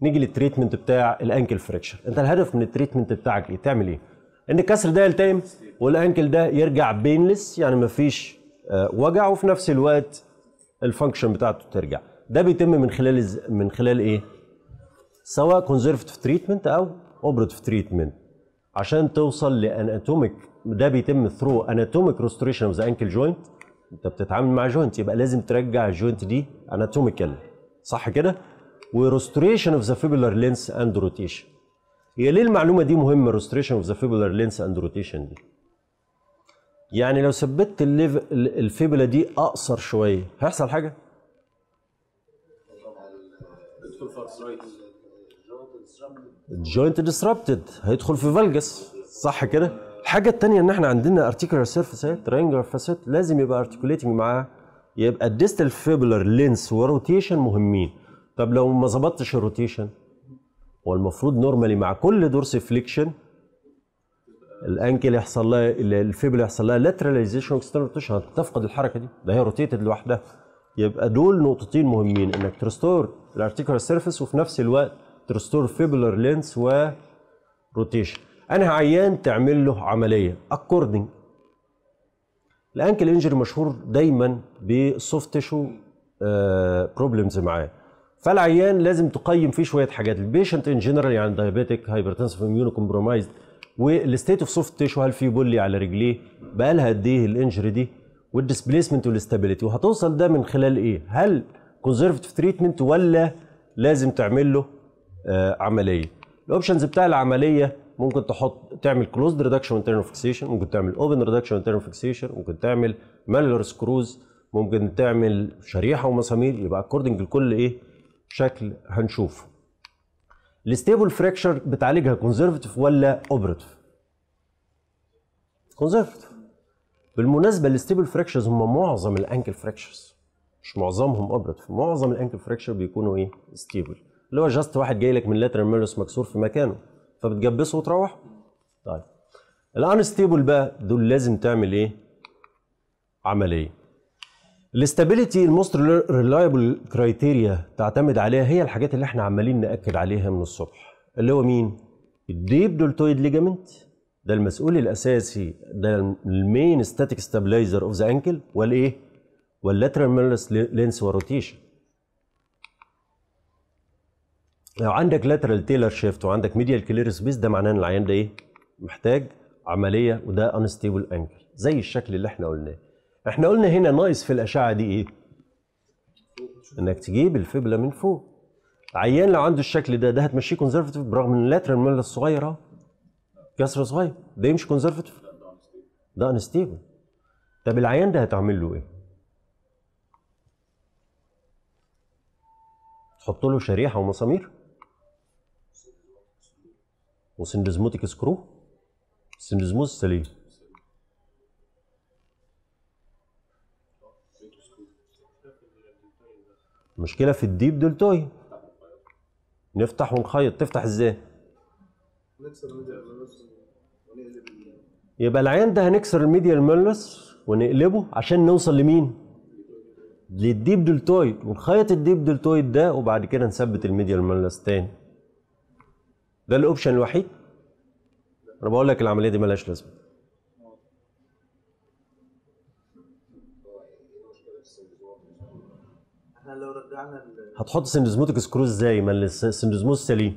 نيجي للتريتمنت بتاع الانكل فريكشر انت الهدف من التريتمنت بتاعك ايه تعمل ايه ان الكسر ده يلتئم والانكل ده يرجع بينلس يعني مفيش آه، وجع وفي نفس الوقت الفانكشن بتاعته ترجع ده بيتم من خلال الز- من خلال ايه سواء كونزرفتيف تريتمنت او اوبراتيف تريتمنت عشان توصل لاناتوميك ده بيتم ثرو اناتوميك ريستوريشن اوف ذا انكل جوينت انت بتتعامل مع جوينت يبقى لازم ترجع الجوينت دي اناتوميكال صح كده وريستوريشن اوف ذا فيبولار لينس اند روتيشن هي ليه المعلومه دي مهمه ريستوريشن اوف ذا فيبولار لينس اند روتيشن دي يعني لو ثبتت الليف- الفيبولا دي اقصر شويه هيحصل حاجه يدخل في ارثرايتس الجوينت ديسربتد هيدخل في فالجس صح كده الحاجه الثانيه ان احنا عندنا ارتيكولار سيرفيس ترينجلر فاسيت لازم يبقى ارتكوليتنج معاه يبقى الديستال فيبولار لينس وروتيشن مهمين طب لو ما ظبطتش الروتيشن هو المفروض نورمالي مع كل دورس فليكشن الانكل يحصل لها الفيبولا يحصل لها لاتراليزيشن واكسترنال روتيشن هتفقد الحركه دي ده هي روتيتد لوحدها يبقى دول نقطتين مهمين انك ترستور الارتيكولار سيرفيس وفي نفس الوقت ترستور فيبولار لينس و روتيشن انا عيان تعمل له عمليه اكوردنج الانكل انجري مشهور دايما بالسوفت تيشو بروبلمز معاه فالعيان لازم تقيم فيه شويه حاجات البيشنت ان جنرال يعني دايابيتك هايبرتنسف اميونو كومبرومايزد والستيت اوف سوفت تيشو هل في بولي على رجليه بقى لها قد ايه الانجري دي والديسبليسمنت والاستابيليتي وهتوصل ده من خلال ايه هل كونزرفتيف تريتمنت ولا لازم تعمل له آه عمليه الاوبشنز بتاع العمليه ممكن تحط تعمل كلوزد ريدكشن انترنال فيكسيشن ممكن تعمل اوبن ريدكشن انترنال فيكسيشن ممكن تعمل مالر سكروز ممكن تعمل شريحه ومسامير يبقى اكوردنج لكل ايه شكل هنشوفه الستيبل فراكشر بتعالجها كونزرفتيف ولا اوبراتيف كونزرفتيف بالمناسبه الستيبل فراكشرز هم معظم الانكل فراكشرز مش معظمهم اوبراتيف معظم الانكل فراكشر بيكونوا ايه ستيبل اللي هو جاست واحد جاي لك من لاترال ميرس مكسور في مكانه فبتجبسه وتروح طيب الانستيبل بقى دول لازم تعمل ايه عمليه الاستابيليتي الموست ريلايبل كرايتيريا تعتمد عليها هي الحاجات اللي احنا عمالين ناكد عليها من الصبح اللي هو مين الديب دولتويد ليجامنت ده المسؤول الاساسي ده المين ستاتيك ستابلايزر اوف ذا انكل والايه واللاترال ميرلس لينس وروتيشن لو عندك لاترال تيلر شيفت وعندك ميديال كلير سبيس ده معناه ان العيان ده ايه محتاج عمليه وده انستيبل انكل زي الشكل اللي احنا قلناه احنا قلنا هنا ناقص في الاشعه دي ايه انك تجيب الفبله من فوق عيان لو عنده الشكل ده ده هتمشيه كونزرفتيف برغم ان اللاترال ميل الصغير اهو كسر صغير ده يمشي كونزرفتيف ده انستيبل طب العيان ده هتعمل له ايه تحط له شريحه ومسامير وسندزموتيك سكرو سندزموس سليم مشكلة في الديب دولتوي نفتح ونخيط تفتح ازاي؟ يبقى العين ده هنكسر الميديال ميلس ونقلبه عشان نوصل لمين؟ للديب دولتويد ونخيط الديب دولتويد ده وبعد كده نثبت الميديال ميلس تاني ده الاوبشن الوحيد انا بقول لك العمليه دي ملهاش لازمه احنا لو رجعنا ال- هتحط سندزموتك سكرو ازاي ما السندزموس سليم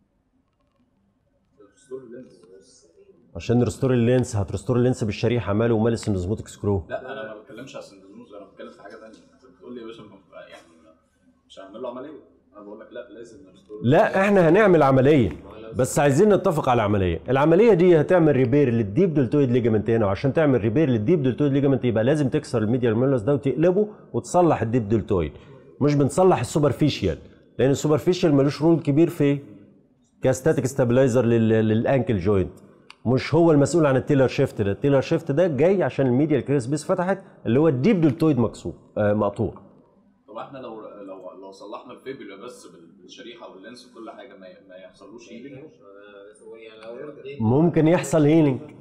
عشان ريستور اللينس هترستور اللينس بالشريحه ماله ومال السندزموتك سكرو لا انا ما بتكلمش على السندروز انا بتكلم في حاجه ثانيه انت بتقول لي يا باشا ما- يعني مش هعمل له عمليه انا بقول لك لا لازم نرستور لا احنا هنعمل عمليه بس عايزين نتفق على عمليه العمليه دي هتعمل ريبير للديب دلتويد ليجامنت هنا وعشان تعمل ريبير للديب دلتويد ليجامنت يبقى لازم تكسر الميديال ميلوس ده وتقلبه وتصلح الديب دلتويد مش بنصلح السوبرفيشال لان السوبرفيشال ملوش رول كبير في كاستاتيك ستابلايزر للانكل جوينت مش هو المسؤول عن التيلر شيفت ده التيلر شيفت ده جاي عشان الميديال كريس بيس فتحت اللي هو الديب دلتويد مكسور آه مقطوع طب احنا لو لو لو صلحنا الفيبولا بس بال- بالشريحه واللينس وكل حاجه ما ما يحصلوش هيلينج يعني لو رديت ممكن يحصل هيلينج لو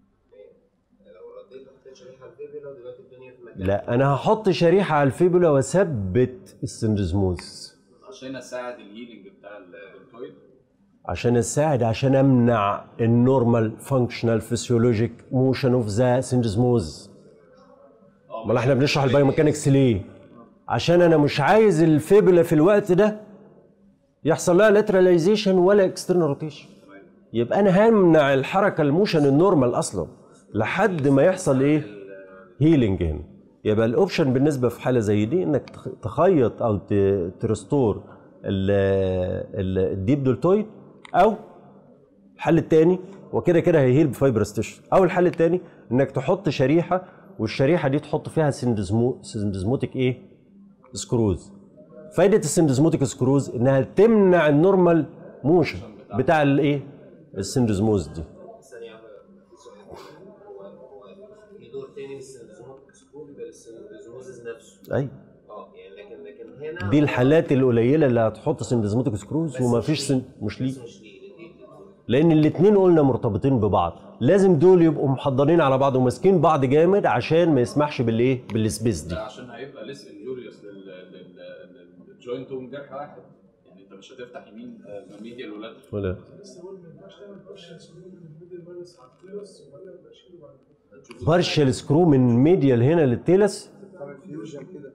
رديت حطيت شريحه الفيبولا ودلوقتي الدنيا في مكان لا انا هحط شريحه على الفيبولا واثبت السندزموز عشان اساعد الهيلينج بتاع الدلتويد عشان اساعد عشان امنع النورمال فانكشنال فيسيولوجيك موشن اوف ذا سندزموز امال احنا بنشرح البايوميكانكس ليه عشان انا مش عايز الفيبولا في الوقت ده يحصل لها لاتراليزيشن ولا اكسترنال روتيشن يبقى انا همنع الحركه الموشن النورمال اصلا لحد ما يحصل ايه هيلينج هنا يبقى الاوبشن بالنسبه في حاله زي دي انك تخ- تخيط او ت- ترستور ال- ال- الديب دولتويد او الحل الثاني وكده كده هيهيل بفايبرس تيشو او الحل الثاني انك تحط شريحه والشريحه دي تحط فيها سندزمو سندزموتيك ايه سكروز فايده السندزموتيك سكروز انها تمنع النورمال موشن بتاع الايه السندزموز دي ثانية واحدة في سؤال هو هو في دور تاني للسندزموتيك سكول بيبقى للسندزموزز نفسه ايوه اه يعني لكن لكن هنا دي الحالات القليله اللي هتحط سندزموتيك سكروز وما فيش سن... مش ليه بس مش ليه ليه- لان الاثنين قلنا مرتبطين ببعض لازم دول يبقوا محضرين على بعض وماسكين بعض جامد عشان ما يسمحش بالايه بالسبيس دي ده عشان هيبقى ليس انجوريوس للجوينت ومن جرح واحد يعني انت مش هتفتح يمين ميديال ولا ولا بس هو ما ينفعش تعمل اوبشن سكرو من الميدل ماينس على التيرس وبعدين ابقى اشيله بعد كده بارشل سكرو من ميديال هنا للتيلس تعمل فيوجن كده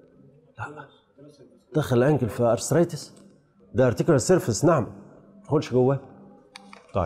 دخل انكل في ارثرايتس ده ارتيكولار سيرفيس نعم ما تدخلش جواه طيب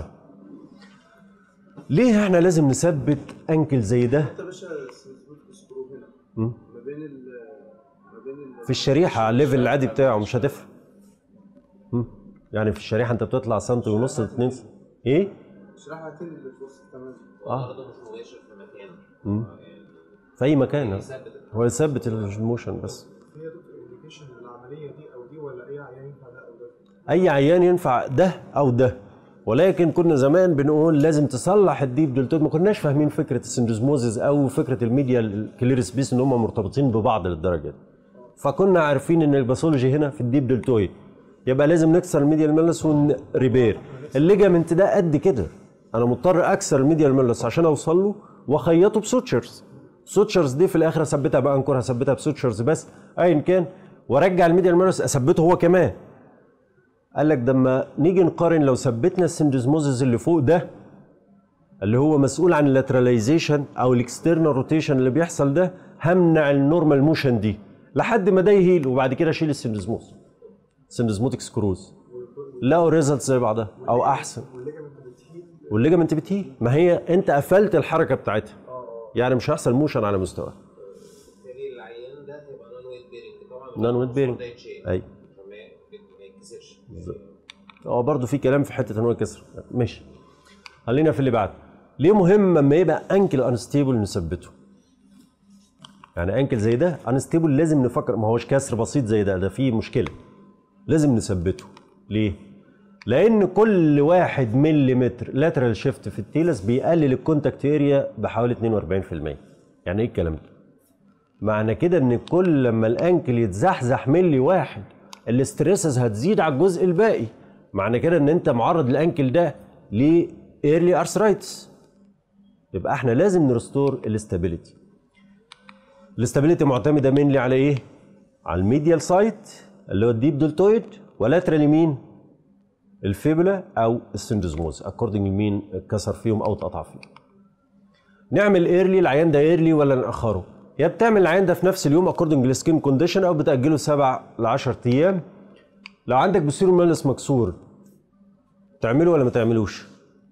ليه احنا لازم نثبت انكل زي ده انت يا باشا السندزموتيك سكرو هنا مم. ما بين ال ما بين ال في الشريحه على الليفل العادي بتاعه مش هتفرق مم. يعني في الشريحه انت بتطلع سنتي ونص اتنين سنتي. ايه الشريحه هتنزل اللي في وسط تمام اه برضه مش مباشر في مكان مم. آه، يعني في اي مكان يثبت هو يثبت الموشن بس هي دكتور انديكيشن للعمليه دي او دي ولا اي عيان ينفع ده او ده اي عيان ينفع ده او ده ولكن كنا زمان بنقول لازم تصلح الديب دلتويد ما كناش فاهمين فكره السندوزموزز او فكره الميديا الكلير سبيس ان هم مرتبطين ببعض للدرجه دي فكنا عارفين ان الباثولوجي هنا في الديب دلتويد يبقى لازم نكسر الميديا الميلس ونريبير الليجامنت ده قد كده انا مضطر اكسر الميديا الميلس عشان اوصل له واخيطه بسوتشرز سوتشرز دي في الاخر اثبتها بانكور هثبتها بسوتشرز بس ايا كان وارجع الميديا الميلس اثبته هو كمان قال لك لما نيجي نقارن لو ثبتنا السندوزموزز اللي فوق ده اللي هو مسؤول عن اللاتراليزيشن او الاكسترنال روتيشن اللي بيحصل ده همنع النورمال موشن دي لحد ما ده يهيل وبعد كده اشيل السندوزموز سندوزموتيك سكروز لقوا ريزلت زي بعضها او احسن والليجمنت بتهيل والليجمنت بتهيل ما هي انت قفلت الحركه بتاعتها يعني مش هيحصل موشن على مستوى بالتالي العيان ده هيبقى نون ويت بيرنج طبعا Non weight bearing. ده يتشيل اي عشان ما ما يتكسرش هو برضه في كلام في حته ان هو يكسر ماشي خلينا في اللي بعد ليه مهم لما يبقى انكل انستيبل نثبته يعني انكل زي ده انستيبل لازم نفكر ما هوش كسر بسيط زي ده ده فيه مشكله لازم نثبته ليه لان كل واحد مليمتر لاترال شيفت في التيلس بيقلل الكونتاكت اريا بحوالي 42% يعني ايه الكلام ده معنى كده ان كل لما الانكل يتزحزح ملي واحد الاستريسز هتزيد على الجزء الباقي معنى كده ان انت معرض الانكل ده لايرلي ارثرايتس يبقى احنا لازم نرستور الاستابيليتي الاستابيليتي معتمده مينلي على ايه على الميديال سايت اللي هو الديب دلتويد ولاترال يمين الفيبولا او السندوزموز اكوردنج لمين اتكسر فيهم او اتقطع فيهم نعمل ايرلي العيان ده ايرلي ولا ناخره يا بتعمل العيان ده في نفس اليوم اكوردنج للسكين كونديشن او بتاجله سبع ل 10 ايام لو عندك بوستيريور مالس مكسور تعمله ولا ما تعملوش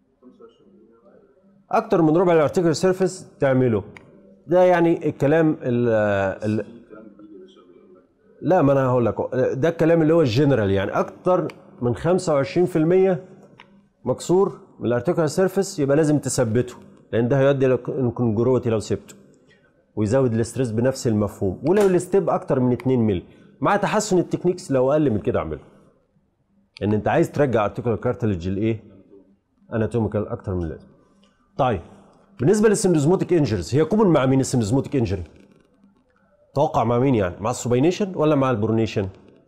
اكتر من ربع الارتيكل سيرفيس تعمله ده يعني الكلام ال ال لا ما انا هقول لك ده الكلام اللي هو الجنرال يعني اكتر من 25% مكسور من الارتيكل سيرفيس يبقى لازم تثبته لان ده هيؤدي الى انكونجروتي لو سبته ويزود الاستريس بنفس المفهوم ولو الستيب اكتر من 2 مللي مع تحسن التكنيكس لو اقل من كده اعمله ان انت عايز ترجع ارتيكولار كارتلج الايه اناتوميكال اكتر من اللازم طيب بالنسبه للسندوزموتيك انجريز هي كومن مع مين السندوزموتيك انجري توقع مع مين يعني مع السوبينيشن ولا مع البرونيشن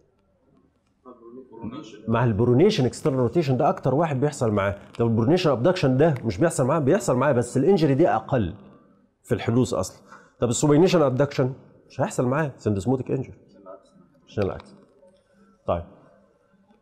مع البرونيشن اكسترنال روتيشن ده اكتر واحد بيحصل معاه لو البرونيشن ابدكشن ده مش بيحصل معاه بيحصل معاه بس الانجري دي اقل في الحدوث اصلا طب السوبينيشن ابدكشن مش هيحصل معاه سندوزموتيك انجري عشان العكس طيب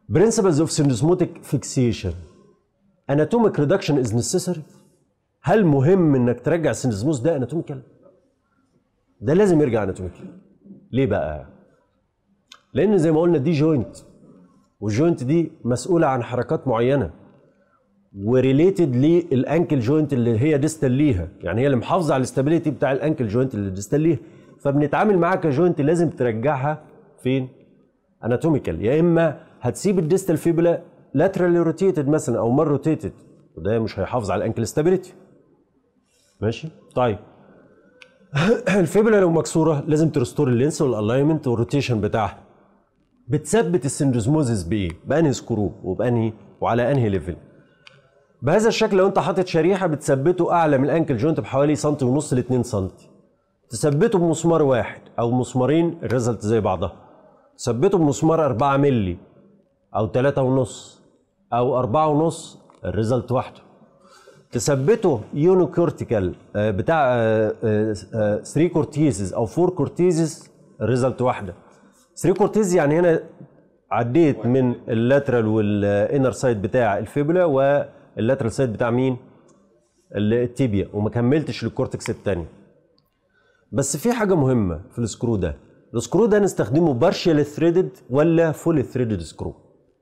principles of syndesmotic fixation anatomic reduction is necessary هل مهم انك ترجع السندسموس ده اناتوميكال ده لازم يرجع اناتوميكال ليه بقى لان زي ما قلنا دي جوينت والجوينت دي مسؤوله عن حركات معينه وريليتد للانكل جوينت اللي هي ديستال ليها يعني هي اللي محافظه على الاستابيليتي بتاع الانكل جوينت اللي ديستال ليها فبنتعامل معاها كجوينت لازم ترجعها فين اناتوميكال يا اما هتسيب الديستال فيبولا لاترالي روتيتد مثلا او مر روتيتد وده مش هيحافظ على الانكل ستابيليتي ماشي طيب الفيبولا لو مكسوره لازم ترستور اللينس والالاينمنت والروتيشن بتاعها بتثبت السندروزموزيس بايه؟ بانهي سكرو وبانهي وعلى انهي ليفل بهذا الشكل لو انت حاطط شريحه بتثبته اعلى من الانكل جوينت بحوالي سنتي ونص ل 2 سنتي تثبته بمسمار واحد او مسمارين الريزلت زي بعضها تثبته بمسمار 4 مللي او 3 ونص او 4 ونص الريزلت واحده تثبته يونيكورتيكال آه، بتاع 3 كورتيزز او 4 كورتيزز الريزلت واحده 3 كورتيز يعني هنا عديت من اللاترال والانر سايد بتاع الفيبولا واللاترال سايد بتاع مين؟ التيبيا وما كملتش للكورتكس الثاني بس في حاجه مهمه في السكرو ده السكرو ده نستخدمه بارشال ثريدد ولا فول ثريدد سكرو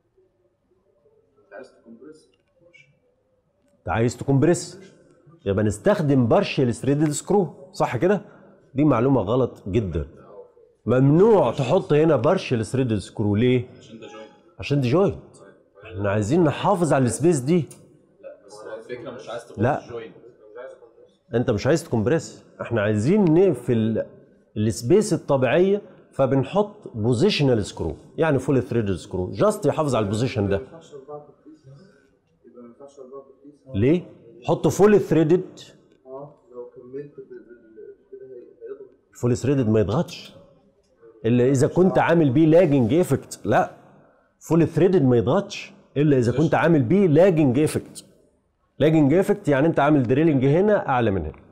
عايز تكمبريس انت عايز تكمبريس يبقى نستخدم بارشال ثريدد سكرو صح كده دي معلومه غلط جدا ممنوع تحط هنا بارشال ثريدد سكرو ليه عشان ده جوينت عشان دي جوينت احنا عايزين نحافظ على السبيس دي بس هو الفكره مش عايز تحط لا. جوينت انت مش عايز تكمبريس احنا عايزين نقفل السبيس الطبيعيه فبنحط بوزيشنال سكرو يعني فول ثريدد سكرو جاست يحافظ على البوزيشن ده ينفعش اربعه كوتيس يبقى ما ينفعش اربعه كوتيس ليه حط فول ثريدد اه لو كملت بال- بال- كده هي- هيضغط فول ثريدد ما يضغطش الا اذا كنت عامل بيه لاجنج افكت لا فول ثريدد ما يضغطش الا اذا كنت عامل بيه لاجنج افكت لاجنج افكت يعني انت عامل دريلنج هنا اعلى من هنا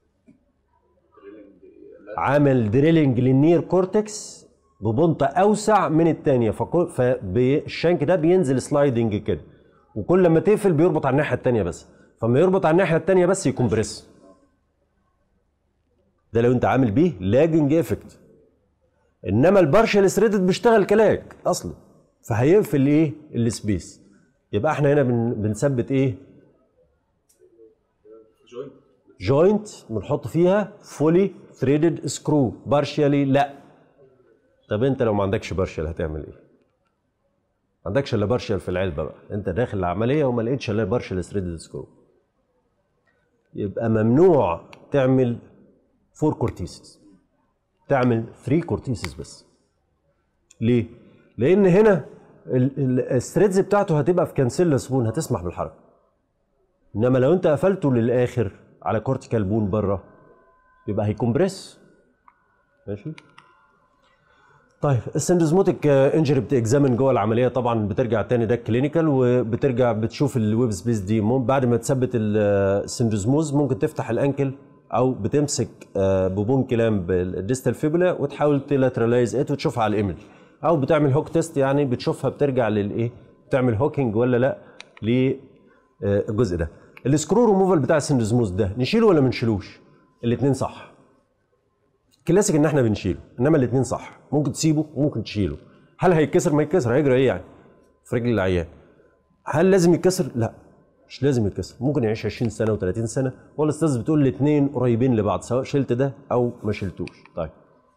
عامل دريلنج للنير كورتكس ببنطة اوسع من الثانيه فالشانك ده بينزل سلايدنج كده وكل ما تقفل بيربط على الناحيه الثانيه بس فما يربط على الناحيه الثانيه بس يكمبريس ده لو انت عامل بيه لاجنج افكت انما البارشال ثريدد بيشتغل كلاج اصلا فهيقفل ايه السبيس يبقى احنا هنا بن بنثبت ايه جوينت جوينت بنحط فيها فولي ثريدد سكرو بارشالي لا طب انت لو ما عندكش بارشال هتعمل ايه ما عندكش الا بارشال في العلبه بقى انت داخل العمليه وما لقيتش الا بارشال ثريدد سكرو يبقى ممنوع تعمل فور كورتيسز تعمل 3 كورتيسز بس ليه لان هنا ال- ال- الثريدز بتاعته هتبقى في كانسيلا سبون هتسمح بالحركه انما لو انت قفلته للاخر على كورتيكال بون بره يبقى هيكمبريس ماشي طيب السندزموتيك انجري بتكزامن جوه العمليه طبعا بترجع تاني ده كلينيكال وبترجع بتشوف الويب سبيس دي مم- بعد ما تثبت السندزموز ممكن تفتح الانكل او بتمسك آه، ببون كلام بالديستال فيبولا وتحاول تلاترالايز ات وتشوفها على الايمج او بتعمل هوك تيست يعني بتشوفها بترجع للايه بتعمل هوكينج ولا لا للجزء ده السكرو ريموفال بتاع السندزموز ده نشيله ولا ما نشيلوش الاثنين صح كلاسيك ان احنا بنشيله انما الاثنين صح ممكن تسيبه وممكن تشيله هل هيتكسر ما يتكسر هيجري ايه يعني في رجل العيان هل لازم يتكسر لا مش لازم يتكسر ممكن يعيش 20 سنه و30 سنه ولا الاستاذ بتقول الاثنين قريبين لبعض سواء شلت ده او ما شلتوش طيب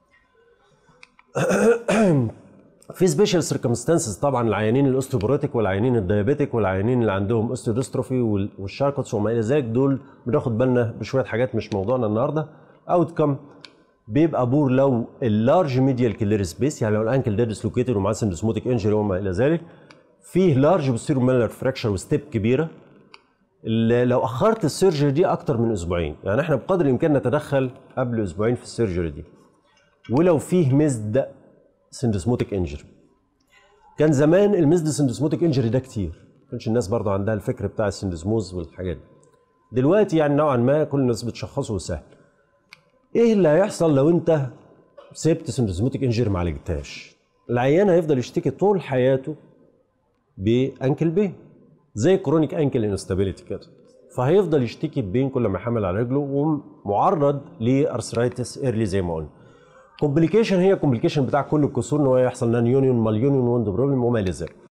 في سبيشال سيركمستانسز طبعا العيانين الاوستيوبروتيك والعيانين الديابيتيك والعيانين اللي عندهم اوستيوديستروفي والشاركوتس وما الى ذلك دول بناخد بالنا بشويه حاجات مش موضوعنا النهارده اوت كم بيبقى بور لو اللارج ميديال كلير سبيس يعني لو الانكل ده ديسلوكيتد ومعاه سندسموتيك انجري وما الى ذلك فيه لارج بوستيرو ميلر فراكشر وستيب كبيره اللي لو اخرت السيرجري دي اكتر من اسبوعين يعني احنا بقدر الامكان نتدخل قبل اسبوعين في السيرجري دي ولو فيه مزد سندسموتيك انجري كان زمان المزد سندسموتيك انجري ده كتير ما كانش الناس برضه عندها الفكر بتاع السندسموز والحاجات دي دلوقتي يعني نوعا ما كل الناس بتشخصه وسهل ايه اللي هيحصل لو انت سبت سندسموتيك انجري ما عالجتهاش العيان هيفضل يشتكي طول حياته بانكل بين زي كرونيك انكل انستابيليتي كده فهيفضل يشتكي بين كل ما يحمل على رجله ومعرض لارثرايتس ايرلي زي ما قلنا كومبليكيشن هي كومبليكيشن بتاع كل الكسور ان هو يحصل نان يونيون مال يونيون وند بروبلم وما الى ذلك